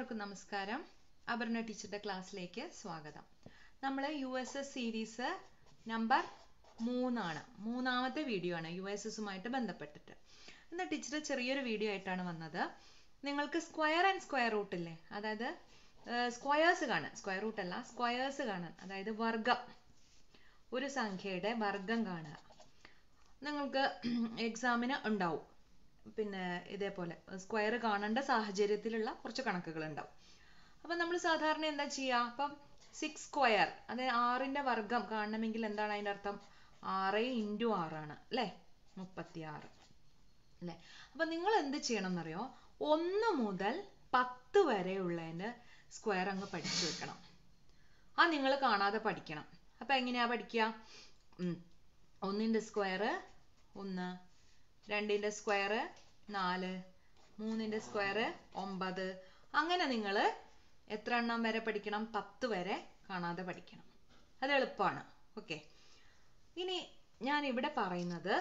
എല്ലാവർക്കും നമസ്കാരം അപർണ ടീച്ചറുടെ ക്ലാസ്സിലേക്ക് സ്വാഗതം നമ്മൾ U S S series number മൂന്നാണ് മൂന്നാമത്തെ വീഡിയോ ആണ് യു എസ് എസുമായിട്ട് ബന്ധപ്പെട്ടിട്ട് എന്നാൽ ടീച്ചർ ചെറിയൊരു വീഡിയോ ആയിട്ടാണ് വന്നത് നിങ്ങൾക്ക് സ്ക്വയർ ആൻഡ് സ്ക്വയർ റൂട്ട് ഇല്ലേ അതായത് സ്ക്വയേഴ്സ് കാണാൻ സ്ക്വയർ റൂട്ട് അല്ല സ്ക്വയേഴ്സ് കാണാൻ അതായത് വർഗം ഒരു സംഖ്യയുടെ വർഗം കാണുക നിങ്ങൾക്ക് എക്സാമിന് ഉണ്ടാവും പിന്നെ ഇതേപോലെ സ്ക്വയർ കാണേണ്ട സാഹചര്യത്തിലുള്ള കുറച്ച് കണക്കുകൾ ഉണ്ടാവും അപ്പം നമ്മൾ സാധാരണ എന്താ ചെയ്യുക അപ്പം സിക്സ് സ്ക്വയർ അതായത് ആറിൻ്റെ വർഗം കാണണമെങ്കിൽ എന്താണ് അതിൻ്റെ അർത്ഥം ആറ് ഇൻറ്റു ആറാണ് അല്ലേ മുപ്പത്തി ആറ് അല്ലേ അപ്പം നിങ്ങൾ എന്ത് ചെയ്യണം എന്നറിയോ ഒന്ന് മുതൽ പത്ത് വരെയുള്ളതിൻ്റെ സ്ക്വയർ അങ്ങ് പഠിച്ചു വെക്കണം ആ നിങ്ങൾ കാണാതെ പഠിക്കണം അപ്പം എങ്ങനെയാ പഠിക്കുക ഉം. ഒന്നിൻ്റെ സ്ക്വയർ ഒന്ന് രണ്ടിൻ്റെ സ്ക്വയർ നാല് മൂന്നിൻ്റെ സ്ക്വയർ ഒമ്പത് അങ്ങനെ നിങ്ങൾ എത്ര എണ്ണം വരെ പഠിക്കണം പത്ത് വരെ കാണാതെ പഠിക്കണം അത് എളുപ്പമാണ് ഓക്കെ ഇനി ഞാൻ ഇവിടെ പറയുന്നത്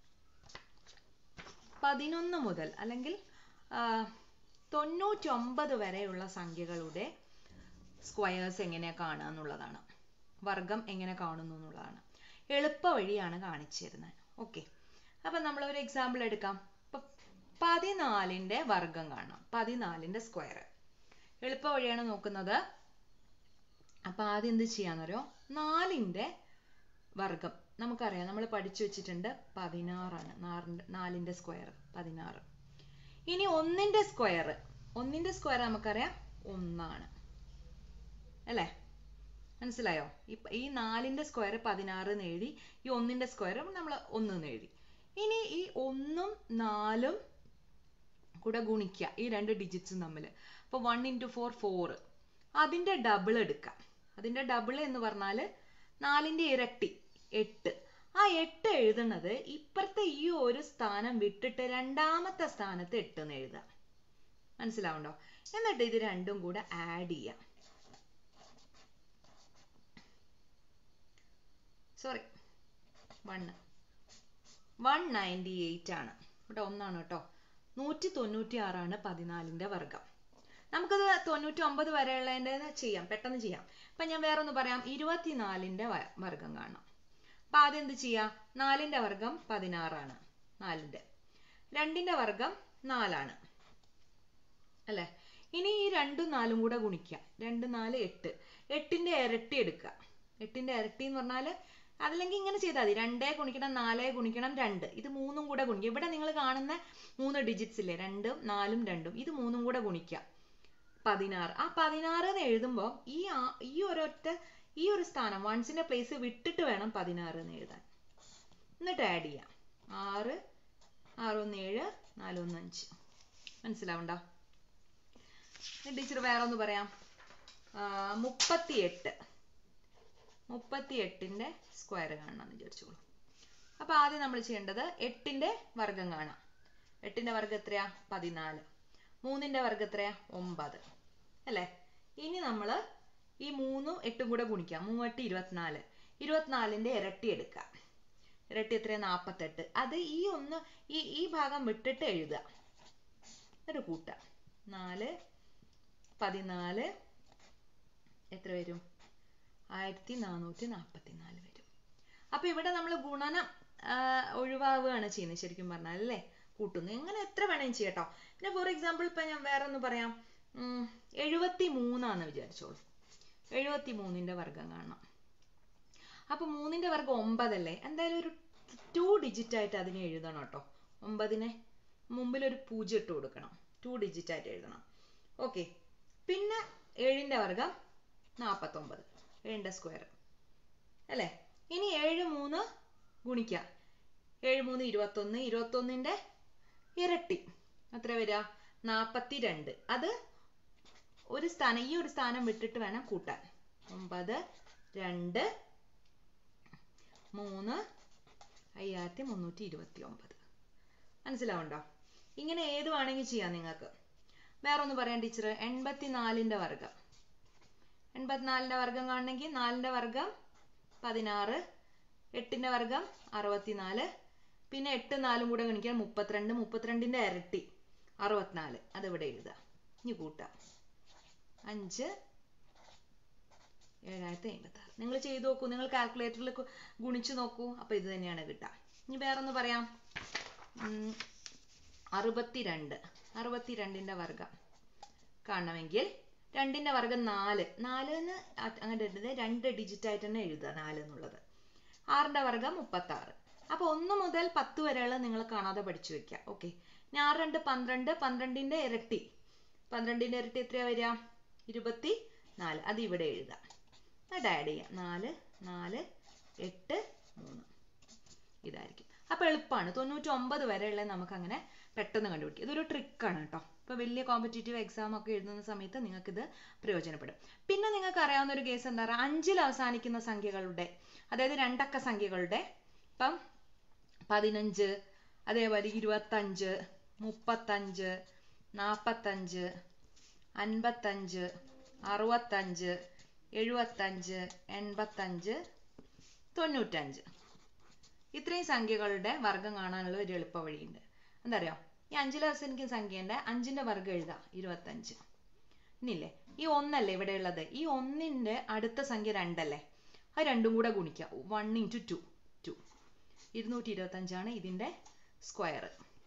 പതിനൊന്ന് മുതൽ അല്ലെങ്കിൽ ആ, തൊണ്ണൂറ്റൊമ്പത് വരെയുള്ള സംഖ്യകളുടെ സ്ക്വയേഴ്സ് എങ്ങനെ കാണുക എന്നുള്ളതാണ് വർഗം എങ്ങനെ കാണുന്നു എന്നുള്ളതാണ് എളുപ്പ വഴിയാണ് കാണിച്ചു തരുന്നത് ഓക്കെ അപ്പം നമ്മൾ ഒരു എക്സാമ്പിൾ എടുക്കാം ഇപ്പം പതിനാലിൻ്റെ വർഗം കാണാം പതിനാലിൻ്റെ സ്ക്വയർ എളുപ്പ വഴിയാണ് നോക്കുന്നത് അപ്പം ആദ്യം എന്ത് ചെയ്യാന്നറിയോ നാലിൻ്റെ വർഗം നമുക്കറിയാം നമ്മൾ പഠിച്ചു വെച്ചിട്ടുണ്ട് പതിനാറാണ് നാറിൻ്റെ നാലിൻ്റെ സ്ക്വയർ പതിനാറ് ഇനി ഒന്നിൻ്റെ സ്ക്വയർ ഒന്നിൻ്റെ സ്ക്വയർ നമുക്കറിയാം ഒന്നാണ് അല്ലേ മനസ്സിലായോ ഇപ്പ ഈ നാലിൻ്റെ സ്ക്വയർ പതിനാറ് എന്ന് എഴുതി ഈ ഒന്നിൻ്റെ സ്ക്വയർ നമ്മൾ ഒന്ന് എന്ന് എഴുതി ഇനി ഈ ഒന്നും നാലും കൂടെ ഗുണിക്കുക ഈ രണ്ട് ഡിജിറ്റ്സും തമ്മിൽ അപ്പോൾ വൺ ഇൻറ്റു ഫോർ ഫോർ അതിൻ്റെ ഡബിൾ എടുക്കാം അതിൻ്റെ ഡബിൾ എന്ന് പറഞ്ഞാൽ നാലിൻ്റെ ഇരട്ടി എട്ട് ആ എട്ട് എഴുതുന്നത് ഇപ്പുറത്തെ ഈ ഒരു സ്ഥാനം വിട്ടിട്ട് രണ്ടാമത്തെ സ്ഥാനത്ത് എട്ട് എന്ന് എഴുതാം മനസ്സിലാവുണ്ടോ എന്നിട്ട് ഇത് രണ്ടും കൂടെ ആഡ് ചെയ്യാം sorry one one ninety eight ആണ് ഇവിടെ ഒന്നാണ് കേട്ടോ നൂറ്റി തൊണ്ണൂറ്റി ആറാണ് പതിനാലിൻ്റെ വർഗം നമുക്കത് തൊണ്ണൂറ്റി ഒമ്പത് വരെയുള്ളതിൻ്റെ ചെയ്യാം പെട്ടെന്ന് ചെയ്യാം അപ്പം ഞാൻ വേറെ ഒന്ന് പറയാം ഇരുപത്തിനാലിൻ്റെ വ- വർഗം കാണാം അപ്പം ആദ്യം എന്ത് ചെയ്യാം നാലിൻ്റെ വർഗം പതിനാറാണ് നാലിൻ്റെ രണ്ടിൻ്റെ വർഗം നാലാണ് അല്ലേ ഇനി ഈ രണ്ടും നാലും കൂടെ ഗുണിക്കുക രണ്ട് നാല് എട്ട് എട്ടിൻ്റെ ഇരട്ടി എടുക്കുക എട്ടിൻ്റെ ഇരട്ടി എന്ന് പറഞ്ഞാൽ അതല്ലെങ്കിൽ ഇങ്ങനെ ചെയ്താൽ മതി രണ്ടേ ഗുണിക്കണം നാലേ ഗുണിക്കണം രണ്ട് ഇത് മൂന്നും കൂടെ ഗുണിക്കുക ഇവിടെ നിങ്ങൾ കാണുന്ന മൂന്ന് ഡിജിറ്റ്സ് ഇല്ലേ രണ്ടും നാലും രണ്ടും ഇത് മൂന്നും കൂടെ ഗുണിക്കുക പതിനാറ് ആ പതിനാറ് എന്ന് എഴുതുമ്പോൾ ഈ ആ- ഈ ഒരൊറ്റ ഈ ഒരു സ്ഥാനം വൺസിന്റെ പ്ലേസ് വിട്ടിട്ട് വേണം പതിനാറ് എന്ന് എഴുതാൻ എന്നിട്ട് ആഡ് ചെയ്യാം ആറ് ആറ് ഒന്ന് ഏഴ് നാല് ഒന്ന് അഞ്ച് മനസ്സിലാവുണ്ടോ ടീച്ചർ വേറെ ഒന്ന് പറയാം മുപ്പത്തി എട്ട് മുപ്പത്തി എട്ടിൻ്റെ സ്ക്വയർ കാണണമെന്ന് വിചാരിച്ചോളൂ അപ്പോൾ ആദ്യം നമ്മൾ ചെയ്യേണ്ടത് എട്ടിൻ്റെ വർഗം കാണാം എട്ടിൻ്റെ വർഗം എത്രയാ പതിനാല് മൂന്നിൻ്റെ വർഗം എത്രയാ ഒമ്പത് അല്ലേ ഇനി നമ്മൾ ഈ മൂന്നും എട്ടും കൂടെ ഗുണിക്കാം മൂവെട്ട് ഇരുപത്തിനാല് ഇരുപത്തിനാലിൻ്റെ ഇരട്ടി എടുക്കുക ഇരട്ടി എത്രയാ നാൽപ്പത്തെട്ട് അത് ഈ ഒന്ന് ഈ ഈ ഭാഗം വിട്ടിട്ട് എഴുതുക എന്നിട്ട് കൂട്ടുക നാല് പതിനാല് എത്ര വരും ആയിരത്തി നാനൂറ്റി നാൽപ്പത്തി നാല് വരും അപ്പൊ ഇവിടെ നമ്മൾ ഗുണനം ആ, ഒഴിവാവുകയാണ് ചെയ്യുന്നത് ശരിക്കും പറഞ്ഞാൽ അല്ലേ കൂട്ടുന്നു എങ്ങനെ എത്ര വേണമെങ്കിലും ചെയ്യട്ടോ പിന്നെ ഫോർ എക്സാമ്പിൾ ഇപ്പൊ ഞാൻ വേറെ ഒന്ന് പറയാം ഉം, എഴുപത്തി മൂന്നാന്ന് വിചാരിച്ചോളൂ എഴുപത്തി മൂന്നിന്റെ വർഗം കാണണം അപ്പൊ മൂന്നിന്റെ വർഗം ഒമ്പതല്ലേ എന്തായാലും ഒരു ടു ഡിജിറ്റ് ആയിട്ട് അതിനെ എഴുതണം കേട്ടോ ഒമ്പതിനെ മുമ്പിൽ ഒരു പൂജ്യം ഇട്ട് കൊടുക്കണം ടു ഡിജിറ്റ് ആയിട്ട് എഴുതണം ഓക്കെ പിന്നെ ഏഴിന്റെ വർഗം നാൽപ്പത്തൊമ്പത് ഏഴിന്റെ സ്ക്വയർ അല്ലേ ഇനി ഏഴ് മൂന്ന് ഗുണിക്കുക ഏഴ് മൂന്ന് ഇരുപത്തൊന്ന് ഇരുപത്തൊന്നിന്റെ ഇരട്ടി എത്ര വരിക നാൽപ്പത്തി രണ്ട് അത് ഒരു സ്ഥാനം ഈ ഒരു സ്ഥാനം വിട്ടിട്ട് വേണം കൂട്ടാൻ ഒമ്പത് രണ്ട് മൂന്ന് അയ്യായിരത്തി മുന്നൂറ്റി ഇരുപത്തി ഒമ്പത് മനസ്സിലാവുണ്ടോ ഇങ്ങനെ ഏത് വേണമെങ്കിൽ ചെയ്യാം നിങ്ങൾക്ക് വേറെ ഒന്ന് പറയാം ടീച്ചർ എൺപത്തി നാലിൻ്റെ വർഗം എൺപത്തിനാലിൻ്റെ വർഗം കാണണമെങ്കിൽ നാലിൻ്റെ വർഗം പതിനാറ് എട്ടിൻ്റെ വർഗം അറുപത്തിനാല് പിന്നെ എട്ട് നാലും കൂടെ ഗണിക്കാൻ മുപ്പത്തിരണ്ട് മുപ്പത്തിരണ്ടിൻ്റെ ഇരട്ടി അറുപത്തിനാല് അതിവിടെ എഴുതുക ഇനി കൂട്ടാം അഞ്ച് ഏഴായിരത്തി അമ്പത്തി ആറ് നിങ്ങൾ ചെയ്തു നോക്കൂ നിങ്ങൾ കാൽക്കുലേറ്ററിൽ ഗുണിച്ചു നോക്കൂ അപ്പോൾ ഇത് തന്നെയാണ് കിട്ടുക ഇനി വേറൊന്ന് പറയാം ഉം, അറുപത്തിരണ്ട് അറുപത്തിരണ്ടിൻ്റെ വർഗം കാണണമെങ്കിൽ രണ്ടിൻ്റെ വർഗം നാല് നാല് എന്ന് അങ്ങനെ എഴുതുന്നത് രണ്ട് ഡിജിറ്റ് ആയിട്ട് തന്നെ എഴുതുക നാല് എന്നുള്ളത് ആറിൻ്റെ വർഗം മുപ്പത്താറ് അപ്പോൾ ഒന്ന് മുതൽ പത്ത് വരെയുള്ള നിങ്ങൾ കാണാതെ പഠിച്ചു വെക്കുക ഓക്കെ ഇനി ആറ് രണ്ട് പന്ത്രണ്ട് പന്ത്രണ്ടിൻ്റെ ഇരട്ടി പന്ത്രണ്ടിൻ്റെ ഇരട്ടി എത്രയാ വരിക ഇരുപത്തി നാല് അത് ഇവിടെ എഴുതുക അത് ആഡ് ചെയ്യാം നാല് നാല് എട്ട് മൂന്ന് ഇതായിരിക്കും അപ്പോൾ എളുപ്പമാണ് തൊണ്ണൂറ്റി ഒമ്പത് വരെയുള്ള നമുക്ക് അങ്ങനെ പെട്ടെന്ന് കണ്ടുപിടിക്കും ഇതൊരു ട്രിക്കാണ് കേട്ടോ ഇപ്പോൾ വലിയ കോമ്പറ്റേറ്റീവ് എക്സാം ഒക്കെ എഴുതുന്ന സമയത്ത് നിങ്ങൾക്കിത് പ്രയോജനപ്പെടും പിന്നെ നിങ്ങൾക്ക് അറിയാവുന്ന ഒരു കേസ് എന്താ പറയുക അഞ്ചിൽ അവസാനിക്കുന്ന സംഖ്യകളുടെ അതായത് രണ്ടക്ക സംഖ്യകളുടെ ഇപ്പം പതിനഞ്ച് അതേപോലെ ഇരുപത്തഞ്ച് മുപ്പത്തഞ്ച് നാൽപ്പത്തഞ്ച് അൻപത്തഞ്ച് അറുപത്തഞ്ച് എഴുപത്തഞ്ച് എൺപത്തഞ്ച് തൊണ്ണൂറ്റഞ്ച് ഇത്രയും സംഖ്യകളുടെ വർഗം കാണാനുള്ള ഒരു എളുപ്പ വഴിയുണ്ട് എന്താ അറിയോ ഈ അഞ്ചിൽ അവസാനിക്കുന്ന സംഖ്യേൻ്റെ അഞ്ചിൻ്റെ വർഗം എഴുതാം ഇരുപത്തഞ്ച് ഇനിയില്ലേ ഈ ഒന്നല്ലേ ഇവിടെ ഉള്ളത് ഈ ഒന്നിൻ്റെ അടുത്ത സംഖ്യ രണ്ടല്ലേ അത് രണ്ടും കൂടെ ഗുണിക്കുക വൺ ഇൻറ്റു ടു ടു ഇരുന്നൂറ്റി ഇരുപത്തഞ്ചാണ് ഇതിൻ്റെ സ്ക്വയർ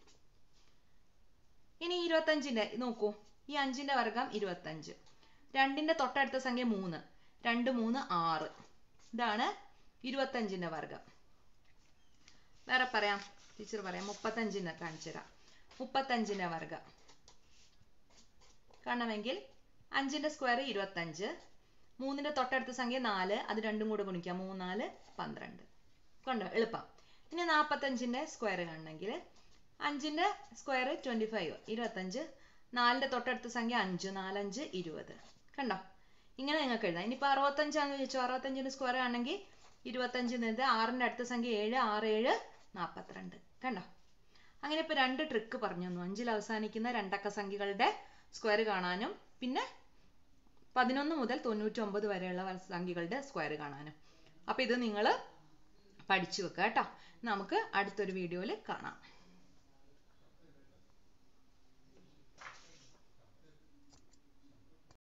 ഇനി ഇരുപത്തഞ്ചിൻ്റെ നോക്കൂ ഈ അഞ്ചിൻ്റെ വർഗം ഇരുപത്തഞ്ച് രണ്ടിൻ്റെ തൊട്ടടുത്ത സംഖ്യ മൂന്ന് രണ്ട് മൂന്ന് ആറ് ഇതാണ് ഇരുപത്തഞ്ചിൻ്റെ വർഗം വേറെ പറയാം ടീച്ചർ പറയാം മുപ്പത്തഞ്ചിന് കാണിച്ചു തരാം മുപ്പത്തഞ്ചിൻ്റെ വർഗം കാണണമെങ്കിൽ അഞ്ചിൻ്റെ സ്ക്വയർ ഇരുപത്തഞ്ച് മൂന്നിൻ്റെ തൊട്ടടുത്ത സംഖ്യ നാല് അത് രണ്ടും കൂടെ ഗുണിക്കാം മൂന്നാല് പന്ത്രണ്ട് കണ്ടോ എളുപ്പം ഇനി നാൽപ്പത്തഞ്ചിൻ്റെ സ്ക്വയർ കാണണമെങ്കിൽ അഞ്ചിൻ്റെ സ്ക്വയർ ട്വൻറ്റി ഫൈവ് ഇരുപത്തഞ്ച് നാലിൻ്റെ തൊട്ടടുത്ത സംഖ്യ അഞ്ച് നാലഞ്ച് ഇരുപത് കണ്ടോ ഇങ്ങനെ നിങ്ങൾക്ക് എഴുതാം ഇനിയിപ്പോൾ അറുപത്തഞ്ചാന്ന് ചോദിച്ചു അറുപത്തഞ്ചിൻ്റെ സ്ക്വയർ ആണെങ്കിൽ ഇരുപത്തഞ്ച് നിന്ന് ആറിൻ്റെ അടുത്ത സംഖ്യ ഏഴ് ആറ് ഏഴ് നാൽപ്പത്തിരണ്ട് കണ്ടോ അങ്ങനെ ഇപ്പോൾ രണ്ട് ട്രിക്ക് പറഞ്ഞു തന്നു അഞ്ചിൽ അവസാനിക്കുന്ന രണ്ടക്ക സംഖ്യകളുടെ സ്ക്വയർ കാണാനും പിന്നെ പതിനൊന്ന് മുതൽ തൊണ്ണൂറ്റൊമ്പത് വരെയുള്ള സംഖ്യകളുടെ സ്ക്വയർ കാണാനും അപ്പോൾ ഇത് നിങ്ങൾ പഠിച്ചു വെക്കുക കേട്ടോ നമുക്ക് അടുത്തൊരു വീഡിയോയിൽ കാണാം